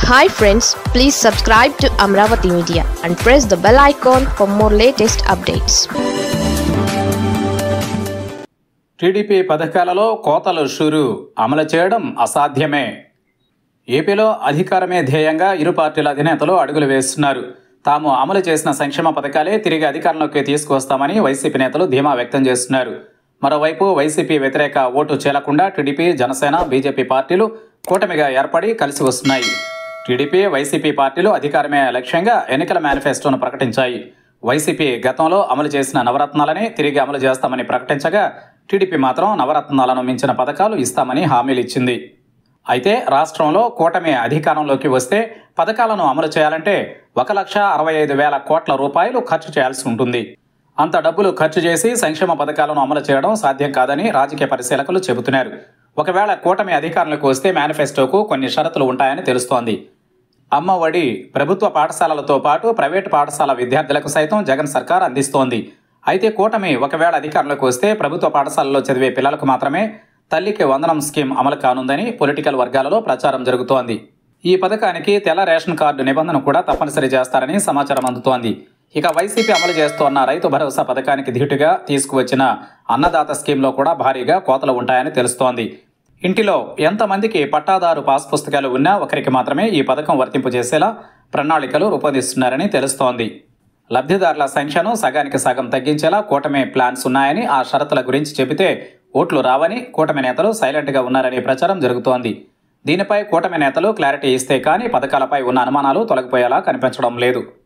hi friends please subscribe to Amaravati media and press the bell icon for more latest updates TDP పథకాలలో కోతలు షురు అమలు చేయడం అసాధ్యమే ఏపీలో అధికారమే ధ్యేయంగా ఇరు పార్టీల అధినేతలు అడుగులు వేస్తున్నారు తాము అమలు చేసిన సంక్షేమ పథకాలే తిరిగి అధికారంలోకి తీసుకువస్తామని వైసీపీ నేతలు ధీమా వ్యక్తం చేస్తున్నారు మరోవైపు వైసీపీ వ్యతిరేక ఓటు చేలకుండా టీడీపీ జనసేన బీజేపీ పార్టీలు కూటమిగా ఏర్పడి కలిసి వస్తున్నాయి టీడీపీ వైసీపీ పార్టీలు అధికారమే లక్ష్యంగా ఎన్నికల మేనిఫెస్టోను ప్రకటించాయి వైసీపీ గతంలో అమలు చేసిన నవరత్నాలని తిరిగి అమలు చేస్తామని ప్రకటించగా టీడీపీ మాత్రం నవరత్నాలను మించిన పథకాలు ఇస్తామని హామీలు ఇచ్చింది అయితే రాష్ట్రంలో కూటమి అధికారంలోకి వస్తే పథకాలను అమలు చేయాలంటే ఒక లక్ష అరవై ఐదు వేల కోట్ల రూపాయలు ఖర్చు చేయాల్సి ఉంటుంది అంత డబ్బులు ఖర్చు చేసి సంక్షేమ పథకాలను అమలు చేయడం సాధ్యం కాదని రాజకీయ పరిశీలకులు చెబుతున్నారు ఒకవేళ కూటమి అధికారంలోకి వస్తే మేనిఫెస్టోకు కొన్ని షరతులు ఉంటాయని తెలుస్తోంది అమ్మ ఒడి ప్రభుత్వ పాఠశాలలతో పాటు ప్రైవేటు పాఠశాల విద్యార్థులకు సైతం జగన్ సర్కార్ అందిస్తోంది అయితే కూటమి ఒకవేళ అధికారంలోకి వస్తే ప్రభుత్వ పాఠశాలలో చదివే పిల్లలకు మాత్రమే తల్లికి వందనం స్కీమ్ అమలు కానుందని పొలిటికల్ వర్గాలలో ప్రచారం జరుగుతోంది ఈ పథకానికి తెల్ల రేషన్ కార్డు నిబంధన కూడా తప్పనిసరి చేస్తారని సమాచారం అందుతోంది ఇక వైసీపీ అమలు చేస్తోన్న రైతు భరోసా పథకానికి ధీటుగా తీసుకువచ్చిన అన్నదాత స్కీమ్లో కూడా భారీగా కోతలు ఉంటాయని తెలుస్తోంది ఇంటిలో ఎంతమందికి పట్టాదారు పాస్ పుస్తకాలు ఉన్నా ఒకరికి మాత్రమే ఈ పథకం వర్తింపు చేసేలా ప్రణాళికలు రూపొందిస్తున్నారని తెలుస్తోంది లబ్ధిదారుల సంఖ్యను సగానికి సగం తగ్గించేలా కూటమి ప్లాన్స్ ఉన్నాయని ఆ షరతుల గురించి చెబితే ఓట్లు రావని కూటమి నేతలు సైలెంట్గా ఉన్నారని ప్రచారం జరుగుతోంది దీనిపై కూటమి నేతలు క్లారిటీ ఇస్తే కానీ పథకాలపై ఉన్న అనుమానాలు తొలగిపోయేలా కనిపించడం లేదు